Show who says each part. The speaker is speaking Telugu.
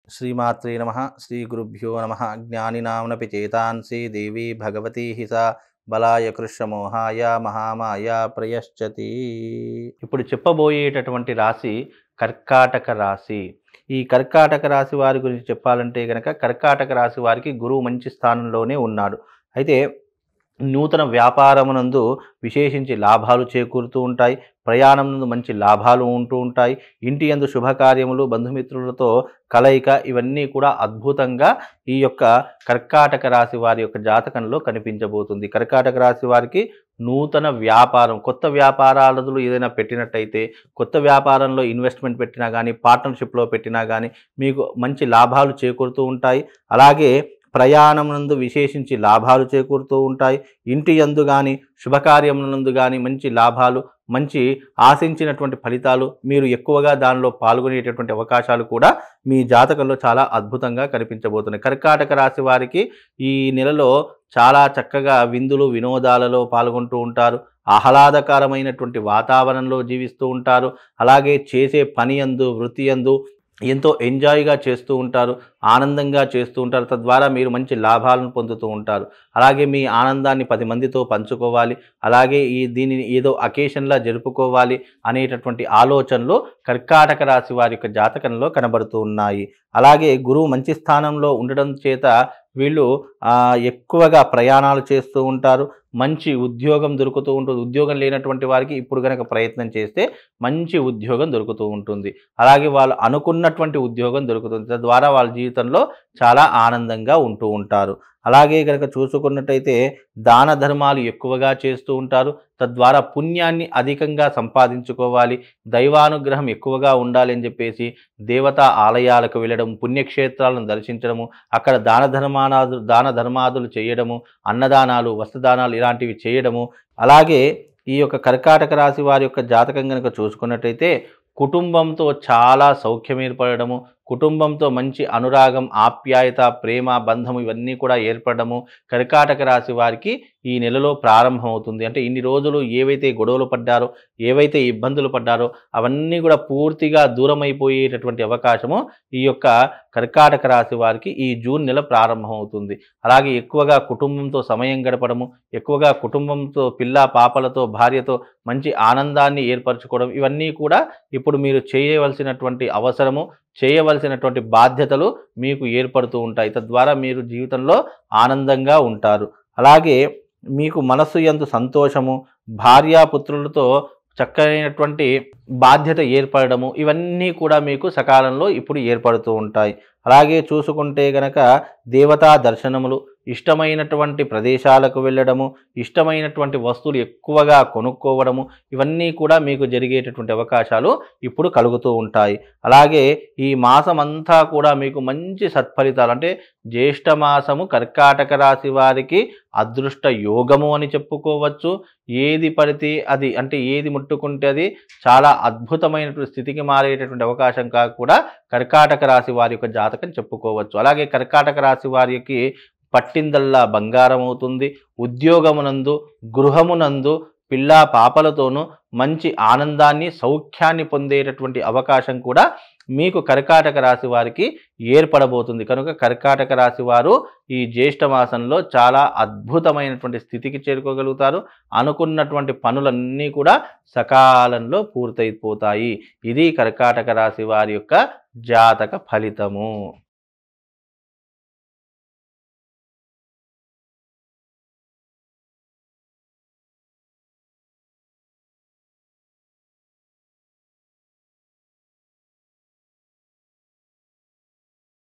Speaker 1: శ్రీమాత్రే నమ శ్రీ గురుభ్యో నమ జ్ఞానినాంనపి చేతాంసి దేవి భగవతి హిస బలాయ కృష్ణమోహాయ మహామాయ ప్రయశ్చతి ఇప్పుడు చెప్పబోయేటటువంటి రాశి కర్కాటక రాశి ఈ కర్కాటక రాశి వారి గురించి చెప్పాలంటే కనుక కర్కాటక రాశి వారికి గురువు మంచి స్థానంలోనే ఉన్నాడు అయితే నూతన వ్యాపారమునందు విశేషించి లాభాలు చేకూరుతూ ఉంటాయి ప్రయాణం నందు మంచి లాభాలు ఉంటూ ఉంటాయి ఇంటి యందు శుభకార్యములు బంధుమిత్రులతో కలయిక ఇవన్నీ కూడా అద్భుతంగా ఈ యొక్క కర్కాటక రాశి వారి యొక్క జాతకంలో కనిపించబోతుంది కర్కాటక రాశి వారికి నూతన వ్యాపారం కొత్త వ్యాపారాలు ఏదైనా పెట్టినట్టయితే కొత్త వ్యాపారంలో ఇన్వెస్ట్మెంట్ పెట్టినా కానీ పార్ట్నర్షిప్లో పెట్టినా కానీ మీకు మంచి లాభాలు చేకూరుతూ ఉంటాయి అలాగే ప్రయాణం నందు విశేషించి లాభాలు చేకూరుతూ ఉంటాయి ఇంటి యందు కానీ శుభకార్యములందు కానీ మంచి లాభాలు మంచి ఆశించినటువంటి ఫలితాలు మీరు ఎక్కువగా దానిలో పాల్గొనేటటువంటి అవకాశాలు కూడా మీ జాతకంలో చాలా అద్భుతంగా కనిపించబోతున్నాయి కర్కాటక రాశి వారికి ఈ నెలలో చాలా చక్కగా విందులు వినోదాలలో పాల్గొంటూ ఉంటారు ఆహ్లాదకరమైనటువంటి వాతావరణంలో జీవిస్తూ ఉంటారు అలాగే చేసే పని యందు వృత్తి యందు ఎంతో ఎంజాయ్గా చేస్తూ ఉంటారు ఆనందంగా చేస్తూ ఉంటారు తద్వారా మీరు మంచి లాభాలను పొందుతూ ఉంటారు అలాగే మీ ఆనందాన్ని పది మందితో పంచుకోవాలి అలాగే ఈ దీనిని ఏదో అకేషన్లా జరుపుకోవాలి అనేటటువంటి ఆలోచనలు కర్కాటక రాశి వారి యొక్క జాతకంలో కనబడుతూ ఉన్నాయి అలాగే గురువు మంచి స్థానంలో ఉండడం చేత వీళ్ళు ఆ, ఎక్కువగా ప్రయాణాలు చేస్తూ ఉంటారు మంచి ఉద్యోగం దొరుకుతూ ఉంటుంది ఉద్యోగం లేనటువంటి వారికి ఇప్పుడు కనుక ప్రయత్నం చేస్తే మంచి ఉద్యోగం దొరుకుతూ ఉంటుంది అలాగే వాళ్ళు అనుకున్నటువంటి ఉద్యోగం దొరుకుతుంది తద్వారా వాళ్ళ జీవితంలో చాలా ఆనందంగా ఉంటూ ఉంటారు అలాగే కనుక చూసుకున్నట్టయితే దాన ధర్మాలు ఎక్కువగా చేస్తూ ఉంటారు తద్వారా పుణ్యాన్ని అధికంగా సంపాదించుకోవాలి దైవానుగ్రహం ఎక్కువగా ఉండాలి అని చెప్పేసి దేవతా ఆలయాలకు వెళ్ళడం పుణ్యక్షేత్రాలను దర్శించడము అక్కడ దాన ధర్మానాదు దాన ధర్మాదులు చేయడము అన్నదానాలు వస్త్రదానాలు ఇలాంటివి చేయడము అలాగే ఈ యొక్క కర్కాటక రాశి వారి యొక్క జాతకం కనుక చూసుకున్నట్టయితే కుటుంబంతో చాలా సౌఖ్యం ఏర్పడము కుటుంబంతో మంచి అనురాగం ఆప్యాయత ప్రేమ బంధము ఇవన్నీ కూడా ఏర్పడము కర్కాటక రాశి వారికి ఈ నెలలో ప్రారంభమవుతుంది అంటే ఇన్ని రోజులు ఏవైతే గొడవలు పడ్డారో ఏవైతే ఇబ్బందులు పడ్డారో అవన్నీ కూడా పూర్తిగా దూరం అయిపోయేటటువంటి అవకాశము ఈ యొక్క కర్కాటక రాశి వారికి ఈ జూన్ నెల ప్రారంభమవుతుంది అలాగే ఎక్కువగా కుటుంబంతో సమయం గడపడము ఎక్కువగా కుటుంబంతో పిల్ల పాపలతో భార్యతో మంచి ఆనందాన్ని ఏర్పరచుకోవడం ఇవన్నీ కూడా ఇప్పుడు మీరు చేయవలసినటువంటి అవసరము చేయవలసినటువంటి బాధ్యతలు మీకు ఏర్పడుతూ ఉంటాయి తద్వారా మీరు జీవితంలో ఆనందంగా ఉంటారు అలాగే మీకు మనస్సు ఎందు సంతోషము భార్యాపుత్రులతో చక్కనైనటువంటి బాధ్యత ఏర్పడము ఇవన్నీ కూడా మీకు సకాలంలో ఇప్పుడు ఏర్పడుతూ ఉంటాయి అలాగే చూసుకుంటే గనక దేవతా దర్శనములు ఇష్టమైనటువంటి ప్రదేశాలకు వెళ్ళడము ఇష్టమైనటువంటి వస్తువులు ఎక్కువగా కొనుక్కోవడము ఇవన్నీ కూడా మీకు జరిగేటటువంటి అవకాశాలు ఇప్పుడు కలుగుతూ ఉంటాయి అలాగే ఈ మాసం అంతా కూడా మీకు మంచి సత్ఫలితాలు అంటే జ్యేష్ఠ మాసము కర్కాటక రాశి వారికి అదృష్ట యోగము అని చెప్పుకోవచ్చు ఏది పడితే అది అంటే ఏది ముట్టుకుంటే అది చాలా అద్భుతమైనటువంటి స్థితికి మారేటటువంటి అవకాశం కాక కూడా కర్కాటక రాశి వారి యొక్క జాతకం చెప్పుకోవచ్చు అలాగే కర్కాటక రాశి వారికి పట్టిందల్లా బంగారం అవుతుంది ఉద్యోగమునందు గృహమునందు పిల్లా పాపలతోనూ మంచి ఆనందాన్ని సౌఖ్యాన్ని పొందేటటువంటి అవకాశం కూడా మీకు కర్కాటక రాశి వారికి ఏర్పడబోతుంది కనుక కర్కాటక రాశి వారు ఈ జ్యేష్ఠ మాసంలో చాలా అద్భుతమైనటువంటి స్థితికి చేరుకోగలుగుతారు అనుకున్నటువంటి పనులన్నీ కూడా సకాలంలో పూర్తయిపోతాయి ఇది కర్కాటక రాశి వారి యొక్క జాతక ఫలితము